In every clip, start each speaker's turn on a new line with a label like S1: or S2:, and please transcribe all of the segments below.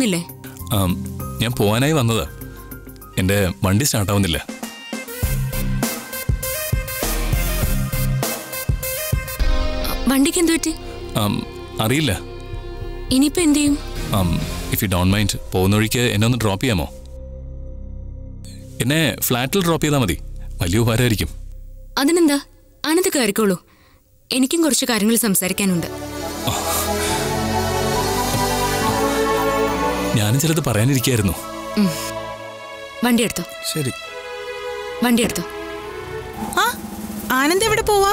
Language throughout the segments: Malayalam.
S1: പോകുന്നില്ലേ
S2: ആം, ഞാൻ പോവാനായി വന്നതാ എൻ്റെ വണ്ടി സ്റ്റാർട്ടാവുന്നില്ല
S1: വണ്ടിക്ക് എന്തു പറ്റി
S2: ആം, അറിയില്ല
S1: ഇനിയിപ്പോ എന്ത് ചെയ്യും
S2: ഇഫ് യു ഡോണ്ട് മൈൻഡ് പോകുന്ന വഴിക്ക് എന്നെ ഒന്ന് ഡ്രോപ്പ് ചെയ്യാമോ എന്നെ ഫ്ലാറ്റിൽ ഡ്രോപ്പ് ചെയ്താൽ മതി വലിയ ഉപകാരമായിരിക്കും
S1: അതിനെന്താ അനത് കയറിക്കോളൂ എനിക്കും കുറച്ച് കാര്യങ്ങൾ സംസാരിക്കാനുണ്ട്
S2: ഞാനും ചിലത് പറയാനിരിക്കായിരുന്നു
S1: വണ്ടി എടുത്തോ
S3: ശരി
S1: വണ്ടി എടുത്തോ
S4: ആ ആനന്ദ് എവിടെ പോവാ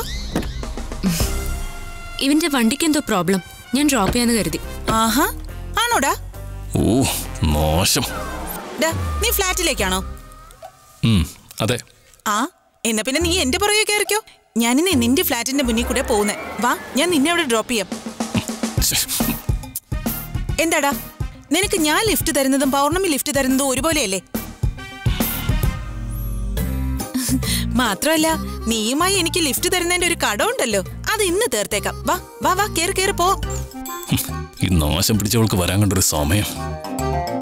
S1: ഇവന്റെ വണ്ടിക്ക് എന്തോ പ്രോബ്ലം ഞാൻ ഡ്രോപ്പ് ചെയ്യാന്ന് കരുതി
S4: ആഹാ ആണോടാ
S2: ഓ മോശം
S4: ഡാ നീ ഫ്ലാറ്റിലേക്കാണോ
S2: ഉം, അതെ
S4: ആ എന്നാ പിന്നെ നീ എന്റെ പുറകെ കയറിക്കോ ഞാനിന്ന് നിന്റെ ഫ്ലാറ്റിന്റെ മുന്നിൽ കൂടെ പോകുന്നേ വാ ഞാൻ നിന്നെ അവിടെ ഡ്രോപ്പ് ചെയ്യാം
S2: ശ്ശെ,
S4: എന്താടാ നിനക്ക് ഞാൻ ലിഫ്റ്റ് തരുന്നതും പൗർണമി ലിഫ്റ്റ് തരുന്നതും ഒരുപോലെയല്ലേ മാത്രമല്ല നീയുമായി എനിക്ക് ലിഫ്റ്റ് തരുന്നതിന്റെ ഒരു കടമുണ്ടല്ലോ അത് ഇന്ന് തീർത്തേക്കാം വാ വാ വാ കേറി കേറി പോ
S2: ഈ നാശം പിടിച്ചവൾക്ക് വരാൻ കണ്ടൊരു സമയം